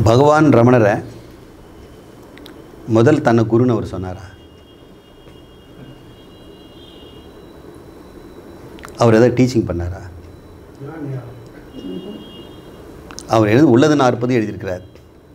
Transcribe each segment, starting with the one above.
பகவான் ரமணரை முதல் தன்னை குருன்னு அவர் சொன்னாரா அவர் எதாவது டீச்சிங் பண்ணாரா அவர் எழுது உள்ளது நாற்பது எழுதியிருக்கிறார்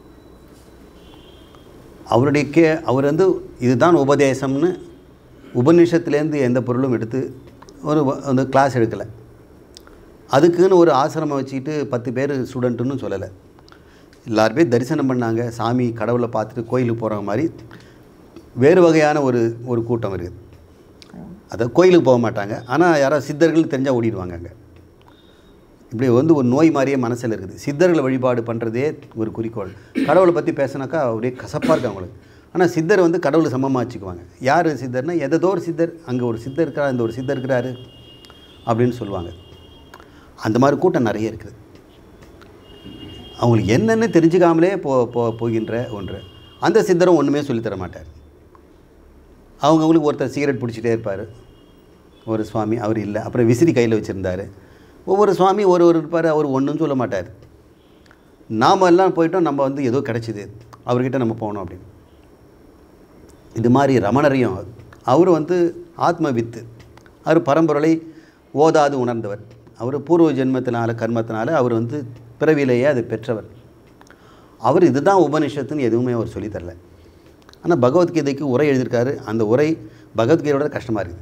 அவருடைய கே அவர் வந்து இதுதான் உபதேசம்னு உபநிஷத்துலேருந்து எந்த பொருளும் எடுத்து ஒரு வ- வந்து கிளாஸ் எடுக்கலை அதுக்குன்னு ஒரு ஆசிரமம் வச்சுக்கிட்டு பத்து பேர் ஸ்டூடெண்ட்டுன்னு சொல்லலை எல்லாரும் பேர் தரிசனம் பண்ணாங்க சாமி கடவுளை பார்த்துட்டு கோயிலுக்கு போகிற மாதிரி வேறு வகையான ஒரு ஒரு கூட்டம் இருக்குது அதை கோயிலுக்கு போக மாட்டாங்க ஆனால் யாராவது சித்தர்கள் தெரிஞ்சால் ஓடிடுவாங்க அங்கே இப்படி வந்து ஒரு நோய் மாதிரியே மனசில் இருக்குது சித்தர்களை வழிபாடு பண்ணுறதே ஒரு குறிக்கோள் கடவுளை பற்றி பேசினாக்கா ஒரே கசப்பாக இருக்கு அவங்களுக்கு ஆனால் சித்தர் வந்து கடவுளை சமமாக வச்சுக்குவாங்க யார் சித்தர்னா எதோ ஒரு சித்தர் அங்கே ஒரு சித்தர் இருக்கிறார் இந்த ஒரு சித்தர் இருக்கிறாரு அப்படின்னு சொல்லுவாங்க அந்த மாதிரி கூட்டம் நிறைய இருக்குது அவங்களுக்கு என்னென்னு தெரிஞ்சுக்காமலே போ போ போகின்ற ஒன்று அந்த சித்தரும் ஒன்றுமே சொல்லித் தர மாட்டார் அவங்கவுங்களுக்கு ஒருத்தர் சிகரெட் பிடிச்சிட்டே இருப்பார் ஒரு சுவாமி அவர் இல்லை அப்புறம் விசிறி கையில் வச்சுருந்தார் ஒவ்வொரு சுவாமி ஒரு ஒரு இருப்பார் அவர் ஒன்றும் சொல்ல மாட்டார் நாம் எல்லாம் போயிட்டோம் நம்ம வந்து ஏதோ கிடச்சிது அவர்கிட்ட நம்ம போகணும் அப்படின்னு இது மாதிரி ரமணரையும் அவர் வந்து ஆத்ம வித்து அவர் பரம்பொருளை ஓதாது உணர்ந்தவர் அவர் பூர்வ ஜென்மத்தினால கர்மத்தினால அவர் வந்து பிறவிலேயே அது பெற்றவர் அவர் இதுதான் உபனிஷத்துன்னு எதுவுமே அவர் சொல்லித் தரல ஆனால் பகவத்கீதைக்கு உரை எழுதியிருக்காரு அந்த உரை பகவத்கீதையோட கஷ்டமாக இருக்குது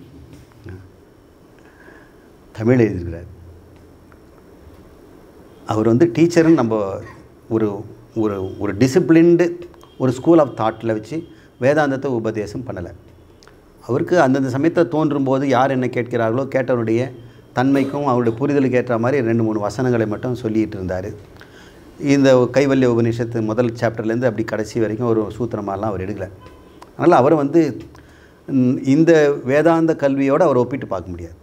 தமிழ் எழுதியிருக்கிறார் அவர் வந்து டீச்சர்னு நம்ம ஒரு ஒரு ஒரு டிசிப்ளின்டு ஒரு ஸ்கூல் ஆஃப் தாட்டில் வச்சு வேதாந்தத்தை உபதேசம் பண்ணலை அவருக்கு அந்தந்த சமயத்தில் தோன்றும் போது யார் என்ன கேட்கிறார்களோ கேட்டவருடைய தன்மைக்கும் அவருடைய புரிதலுக்கு ஏற்ற மாதிரி ரெண்டு மூணு வசனங்களை மட்டும் சொல்லிகிட்டு இருந்தார் இந்த கைவல்ய உபநிஷத்து முதல் சாப்டர்லேருந்து அப்படி கடைசி வரைக்கும் ஒரு சூத்திரமாலாம் அவர் எடுக்கலை அதனால் அவர் வந்து ம், இந்த வேதாந்த கல்வியோடு அவர் ஒப்பிட்டு பார்க்க முடியாது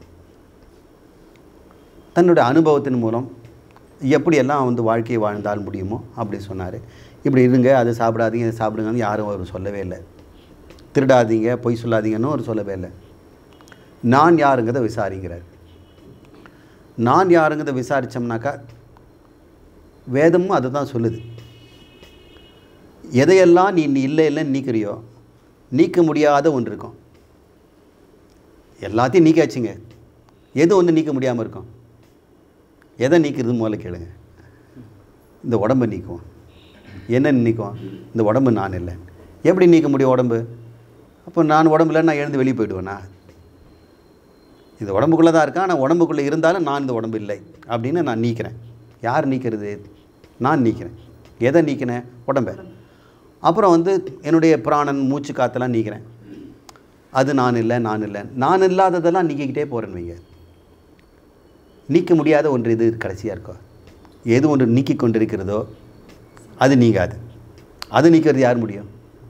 தன்னுடைய அனுபவத்தின் மூலம் எப்படியெல்லாம் வந்து வாழ்க்கையை வாழ்ந்தால் முடியுமோ அப்படி சொன்னார் இப்படி இருங்க அதை சாப்பிடாதீங்க இதை சாப்பிடுங்கன்னு யாரும் அவர் சொல்லவே இல்லை திருடாதீங்க பொய் சொல்லாதீங்கன்னு அவர் சொல்லவே இல்லை நான் யாருங்கிறத விசாரிங்கிறார் நான் யாருங்கிறத விசாரித்தோம்னாக்கா வேதமும் அதை தான் சொல்லுது எதையெல்லாம் நீ நீ இல்லை இல்லைன்னு நீக்கிறியோ நீக்க முடியாத ஒன்று இருக்கும் எல்லாத்தையும் நீக்காச்சுங்க எது ஒன்று நீக்க முடியாமல் இருக்கும் எதை நீக்கிறது முதல்ல கேளுங்க இந்த உடம்பை நீக்குவோம் என்ன நீக்குவோம் இந்த உடம்பு நான் இல்லை எப்படி நீக்க முடியும் உடம்பு அப்போ நான் உடம்புல நான் எழுந்து வெளியே போயிடுவேனா இந்த உடம்புக்குள்ளே தான் இருக்கேன் ஆனால் உடம்புக்குள்ளே இருந்தாலும் நான் இந்த உடம்பு இல்லை அப்படின்னு நான் நீக்கிறேன் யார் நீக்கிறது நான் நீக்கிறேன் எதை நீக்கினேன் உடம்பை அப்புறம் வந்து என்னுடைய பிராணன் மூச்சு காத்தெல்லாம் நீக்கிறேன் அது நான் இல்லை நான் இல்லை நான் இல்லாததெல்லாம் நீக்கிக்கிட்டே போகிறேன்னு வைங்க நீக்க முடியாத ஒன்று இது கடைசியாக இருக்கோ எது ஒன்று நீக்கி கொண்டிருக்கிறதோ அது நீங்காது அது நீக்கிறது யார் முடியும்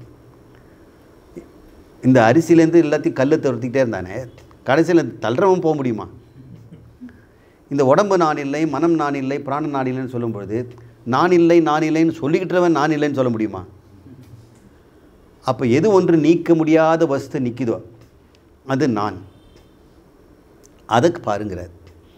இந்த அரிசியிலேருந்து எல்லாத்தையும் கல்லை துரத்திக்கிட்டே இருந்தானே கடைசியில் தள்ளுறவன் போக முடியுமா இந்த உடம்பு நான் இல்லை மனம் நான் இல்லை பிராணன் நான் இல்லைன்னு சொல்லும் பொழுது நான் இல்லை நான் இல்லைன்னு சொல்லிக்கிட்டவன் நான் இல்லைன்னு சொல்ல முடியுமா அப்போ எது ஒன்று நீக்க முடியாத வஸ்து நிற்கிதோ அது நான் அதுக்கு பாருங்கிறார்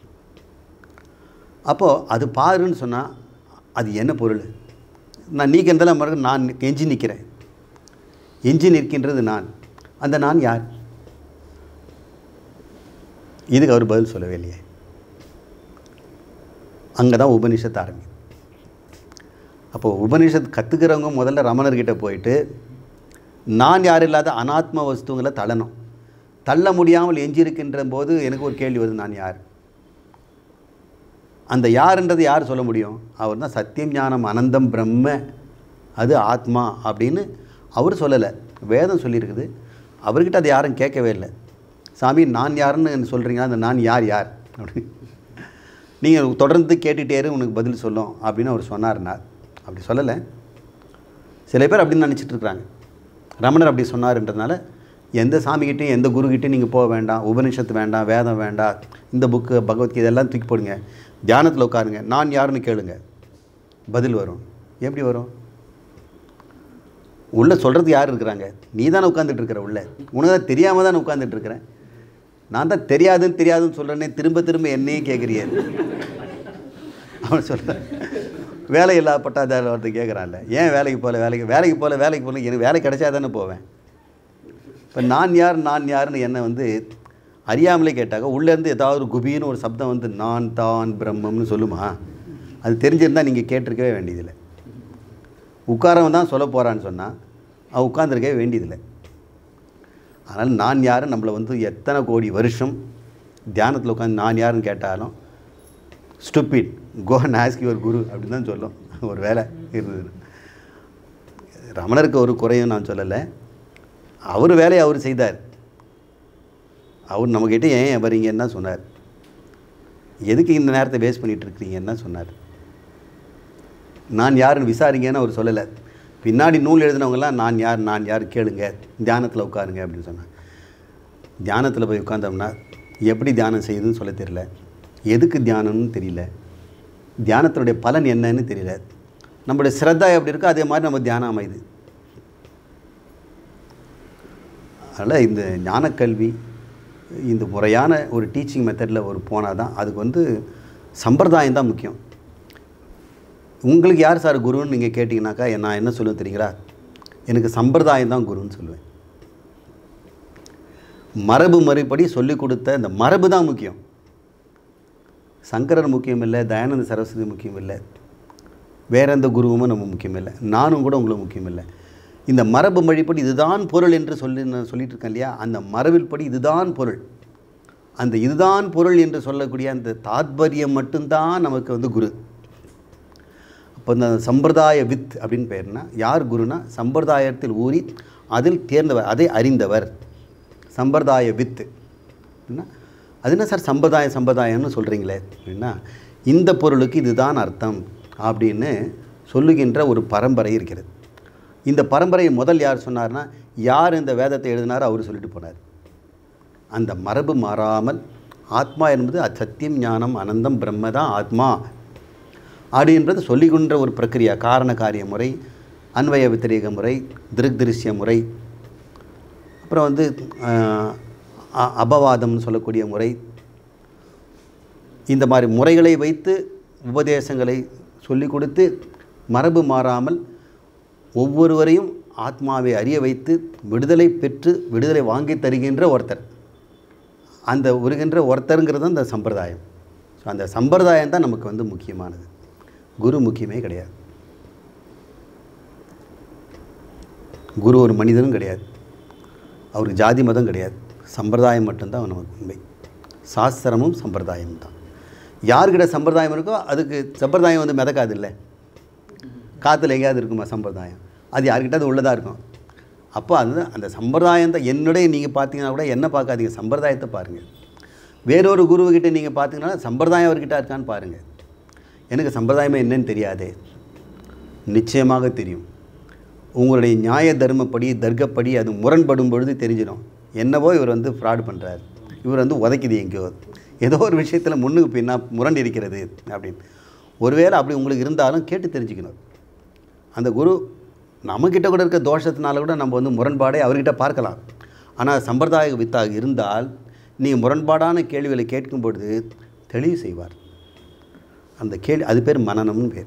அப்போது அது பாருன்னு சொன்னால் அது என்ன பொருள் நான் நீக்கிறதெல்லாம் மறக்க நான் எஞ்சி நிற்கிறேன் எஞ்சி நிற்கின்றது நான் அந்த நான் யார் இதுக்கு அவர் பதில் சொல்லவே இல்லையே அங்கே தான் உபனிஷத்து ஆரம்பி அப்போ உபனிஷத் கற்றுக்கிறவங்க முதல்ல ரமணர்கிட்ட போயிட்டு நான் யார் இல்லாத அனாத்ம வஸ்துங்களை தள்ளணும் தள்ள முடியாமல் எஞ்சிருக்கின்ற போது எனக்கு ஒரு கேள்வி வருது நான் யார் அந்த யாருன்றது யார் சொல்ல முடியும் அவர் தான் சத்தியம் ஞானம் அனந்தம் பிரம்ம அது ஆத்மா அப்படின்னு அவர் சொல்லலை வேதம் சொல்லியிருக்குது அவர்கிட்ட அது யாரும் கேட்கவே இல்லை சாமி நான் யாருன்னு சொல்கிறீங்களா அந்த நான் யார் யார் அப்படி நீங்கள் தொடர்ந்து கேட்டுகிட்டே இரு உனக்கு பதில் சொல்லும் அப்படின்னு அவர் சொன்னார்னா அப்படி சொல்லலை சில பேர் அப்படின்னு நினச்சிட்டு இருக்கிறாங்க ரமணர் அப்படி சொன்னார்ன்றதுனால எந்த சாமிகிட்டையும் எந்த குருக்கிட்டையும் நீங்கள் போக வேண்டாம் உபனிஷத்து வேண்டாம் வேதம் வேண்டாம் இந்த புக்கு பகவத்கீதை எல்லாம் தூக்கி போடுங்க தியானத்தில் உட்காருங்க நான் யாருன்னு கேளுங்க பதில் வரும் எப்படி வரும் உள்ளே சொல்கிறது யார் இருக்கிறாங்க நீ தானே உட்காந்துட்டு இருக்கிற உள்ள உனக்கு தான் தெரியாமல் தானே உட்காந்துட்டு இருக்கிறேன் நான் தான் தெரியாதுன்னு தெரியாதுன்னு சொல்கிறேனே திரும்ப திரும்ப என்னையே கேட்குறியே அவன் சொல்கிறேன் வேலை இல்லாத பட்டாதார ஒருத்தர் கேட்குறான்ல ஏன் வேலைக்கு போகல வேலைக்கு வேலைக்கு போகல வேலைக்கு போகல எனக்கு வேலை கிடைச்சா தானே போவேன் இப்போ நான் யார் நான் யாருன்னு என்னை வந்து அறியாமலே கேட்டாக்க உள்ளேருந்து ஏதாவது ஒரு குபின்னு ஒரு சப்தம் வந்து நான் தான் பிரம்மம்னு சொல்லுமா அது தெரிஞ்சிருந்தால் நீங்கள் கேட்டிருக்கவே வேண்டியதில்லை உட்காரவன் தான் சொல்ல போகிறான்னு சொன்னால் அவன் உட்காந்துருக்கவே வேண்டியதில்லை அதனால் நான் யார் நம்மளை வந்து எத்தனை கோடி வருஷம் தியானத்தில் உட்காந்து நான் யாருன்னு கேட்டாலும் stupid go and ask your guru அப்படின்னு தான் சொல்லும் ஒரு வேலை இருந்தது ரமணருக்கு ஒரு குறையும் நான் சொல்லலை அவர் வேலையை அவர் செய்தார் அவர் நம்மக்கிட்ட ஏன் வரீங்கன்னு தான் சொன்னார் எதுக்கு இந்த நேரத்தை வேஸ்ட் பண்ணிகிட்டு இருக்கிறீங்கன்னு தான் சொன்னார் நான் யாருன்னு விசாரிங்கன்னு அவர் சொல்லலை பின்னாடி நூல் எழுதினவங்கலாம் நான் யார் நான் யார் கேளுங்க தியானத்தில் உட்காருங்க அப்படின்னு சொன்னார் தியானத்தில் போய் உட்காந்தோம்னா எப்படி தியானம் செய்யுதுன்னு சொல்ல தெரியல எதுக்கு தியானம்னு தெரியல தியானத்தினுடைய பலன் என்னன்னு தெரியல நம்மளுடைய சிரத்தா எப்படி இருக்கோ அதே மாதிரி நம்ம தியானம் அமையுது அதனால் இந்த ஞானக்கல்வி இந்த முறையான ஒரு டீச்சிங் மெத்தடில் ஒரு போனால் தான் அதுக்கு வந்து சம்பிரதாயம் தான் முக்கியம் உங்களுக்கு யார் சார் குருன்னு நீங்கள் கேட்டிங்கனாக்கா நான் என்ன சொல்லுவேன் தெரியுங்களா எனக்கு சம்பிரதாயம் தான் குருன்னு சொல்லுவேன் மரபு முறைப்படி சொல்லிக் கொடுத்த இந்த மரபு தான் முக்கியம் சங்கரர் முக்கியம் இல்லை தயானந்த சரஸ்வதி முக்கியம் இல்லை வேற எந்த குருவும் நம்ம முக்கியம் இல்லை நானும் கூட உங்களுக்கு முக்கியம் இல்லை இந்த மரபு மொழிப்படி இதுதான் பொருள் என்று சொல்லி நான் சொல்லிட்டு இருக்கேன் இல்லையா அந்த மரபில் படி இதுதான் பொருள் அந்த இதுதான் பொருள் என்று சொல்லக்கூடிய அந்த தாத்பரியம் மட்டும்தான் நமக்கு வந்து குரு அப்போ இந்த சம்பிரதாய வித் அப்படின்னு பேர்னா யார் குருனா சம்பிரதாயத்தில் ஊறி அதில் தேர்ந்தவர் அதை அறிந்தவர் சம்பிரதாய வித்து அப்படின்னா அது என்ன சார் சம்பிரதாயம் சம்பிரதாயம்னு சொல்கிறீங்களே அப்படின்னா இந்த பொருளுக்கு இதுதான் அர்த்தம் அப்படின்னு சொல்லுகின்ற ஒரு பரம்பரை இருக்கிறது இந்த பரம்பரையை முதல் யார் சொன்னார்னா யார் இந்த வேதத்தை எழுதினாரோ அவர் சொல்லிட்டு போனார் அந்த மரபு மாறாமல் ஆத்மா என்பது அச்சத்தியம் ஞானம் அனந்தம் பிரம்ம தான் ஆத்மா அப்படின்றது சொல்லிக்கொன்ற ஒரு பிரக்கிரியா காரண காரிய முறை அன்வய வித்திரேக முறை திருக் திருஷ்ய முறை அப்புறம் வந்து ஆஹ், அ- அபவாதம்னு சொல்லக்கூடிய முறை இந்த மாதிரி முறைகளை வைத்து உபதேசங்களை சொல்லிக் கொடுத்து மரபு மாறாமல் ஒவ்வொருவரையும் ஆத்மாவை அறிய வைத்து விடுதலை பெற்று விடுதலை வாங்கி தருகின்ற ஒருத்தர் அந்த வருகின்ற ஒருத்தருங்கிறது அந்த சம்பிரதாயம் ஸோ அந்த சம்பிரதாயம் தான் நமக்கு வந்து முக்கியமானது குரு முக்கியமே கிடையாது குரு ஒரு மனிதனும் கிடையாது அவருக்கு ஜாதி மதம் கிடையாது சம்பிரதாயம் மட்டும்தான் நமக்கு உண்மை சாஸ்திரமும் சம்பிரதாயம் தான் யார்கிட்ட சம்பிரதாயம் இருக்கோ அதுக்கு சம்பிரதாயம் வந்து மிதக்காது இல்லை காற்றுல எங்கேயாவது இருக்குமா சம்பிரதாயம் அது யார்கிட்ட அது உள்ளதாக இருக்கும் அப்போ அது அந்த சம்பிரதாயம் தான் என்னுடைய நீங்கள் பார்த்தீங்கன்னா கூட என்ன பார்க்காதீங்க சம்பிரதாயத்தை பாருங்கள் வேறொரு குருவுக்கிட்ட நீங்கள் பார்த்தீங்கன்னா சம்பிரதாயம் அவர்கிட்ட இருக்கான்னு பாருங்கள் எனக்கு சம்பிரதாயமே என்னன்னு தெரியாதே நிச்சயமாக தெரியும் உங்களுடைய நியாய தர்மப்படி தர்க்கப்படி அது முரண்படும் பொழுது தெரிஞ்சிடும் என்னவோ இவர் வந்து ஃப்ராட் பண்ணுறார் இவர் வந்து உதைக்குது எங்கேயோ ஏதோ ஒரு விஷயத்தில் முன்னுக்கு பின்னா முரண்டு இருக்கிறது அப்படின்னு ஒருவேளை அப்படி உங்களுக்கு இருந்தாலும் கேட்டு தெரிஞ்சுக்கணும் அந்த குரு நம்மக்கிட்ட கூட இருக்க தோஷத்தினால கூட நம்ம வந்து முரண்பாடை அவர்கிட்ட பார்க்கலாம் ஆனால் சம்பிரதாய வித்தாக இருந்தால் நீங்கள் முரண்பாடான கேள்விகளை கேட்கும் பொழுது தெளிவு செய்வார் அந்த கேள்வி அது பேர் மனநம்னு பேர்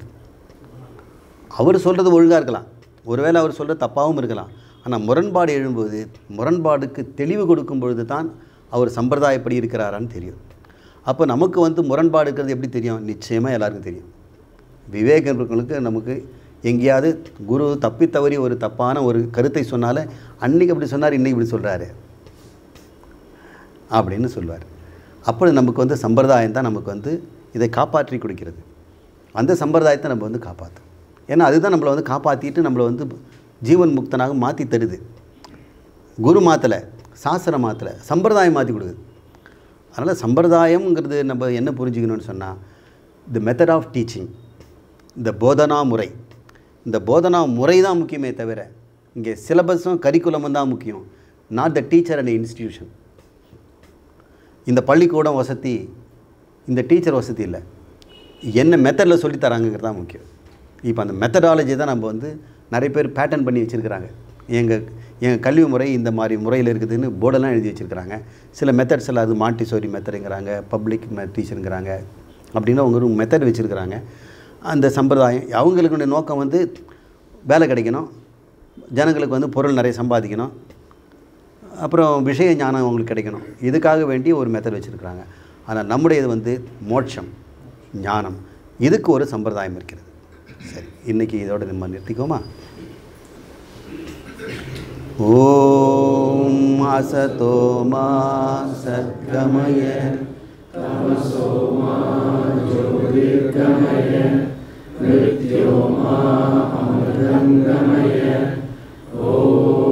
அவர் சொல்கிறது ஒழுங்காக இருக்கலாம் ஒருவேளை அவர் சொல்கிறது தப்பாகவும் இருக்கலாம் ஆனால் முரண்பாடு எழும்போது முரண்பாடுக்கு தெளிவு கொடுக்கும் பொழுது தான் அவர் சம்பிரதாயப்படி இருக்கிறாரான்னு தெரியும் அப்போ நமக்கு வந்து முரண்பாடு இருக்கிறது எப்படி தெரியும் நிச்சயமாக எல்லாருக்கும் தெரியும் விவேகர்களுக்கு நமக்கு எங்கேயாவது குரு தப்பி தவறி ஒரு தப்பான ஒரு கருத்தை சொன்னாலே அன்னைக்கு அப்படி சொன்னார் இன்னைக்கு இப்படி சொல்கிறாரு அப்படின்னு சொல்வார் அப்படி நமக்கு வந்து சம்பிரதாயம் தான் நமக்கு வந்து இதை காப்பாற்றி கொடுக்கிறது அந்த சம்பிரதாயத்தை நம்ம வந்து காப்பாற்றும் ஏன்னா அதுதான் நம்மளை வந்து காப்பாற்றிட்டு நம்மளை வந்து ஜீவன் முக்தனாக மாற்றி தருது குரு மாற்றலை சாஸ்திரம் மாற்றலை சம்பிரதாயம் மாற்றி கொடுக்குது அதனால் சம்பிரதாயம்ங்கிறது நம்ம என்ன புரிஞ்சுக்கணும்னு சொன்னால் தி மெத்தட் ஆஃப் டீச்சிங் இந்த போதனா முறை இந்த போதனா முறை தான் முக்கியமே தவிர இங்கே சிலபஸும் கரிக்குலமும் தான் முக்கியம் not the teacher and institution இந்த பள்ளிக்கூடம் வசதி இந்த டீச்சர் வசதி இல்லை என்ன மெத்தடில் சொல்லி தராங்கங்கிறது தான் முக்கியம் இப்போ அந்த மெத்தடாலஜி தான் நம்ம வந்து நிறைய பேர் பேட்டர்ன் பண்ணி வச்சுருக்கிறாங்க எங்கள் எங்கள் கல்வி முறை இந்த மாதிரி முறையில் இருக்குதுன்னு போர்டெல்லாம் எழுதி வச்சுருக்கிறாங்க சில மெத்தட்ஸ் எல்லாம் அது மாண்டிசோரி மெத்தடுங்கிறாங்க பப்ளிக் மெ டீச்சருங்கிறாங்க அப்படின்னு அவங்க ஒரு மெத்தட் வச்சுருக்கிறாங்க அந்த சம்பிரதாயம் அவங்களுக்குடைய நோக்கம் வந்து வேலை கிடைக்கணும் ஜனங்களுக்கு வந்து பொருள் நிறைய சம்பாதிக்கணும் அப்புறம் விஷய ஞானம் அவங்களுக்கு கிடைக்கணும் இதுக்காக வேண்டி ஒரு மெத்தட் வச்சுருக்குறாங்க ஆனால் நம்முடைய இது வந்து மோட்சம் ஞானம் இதுக்கு ஒரு சம்பிரதாயம் இருக்கிறது சரி இன்றைக்கி இதோட நம்ம நிறுத்திக்கோமா ஓம் அசதோ மா சத்கமய मृत्योमा अमृतं गमय ॐ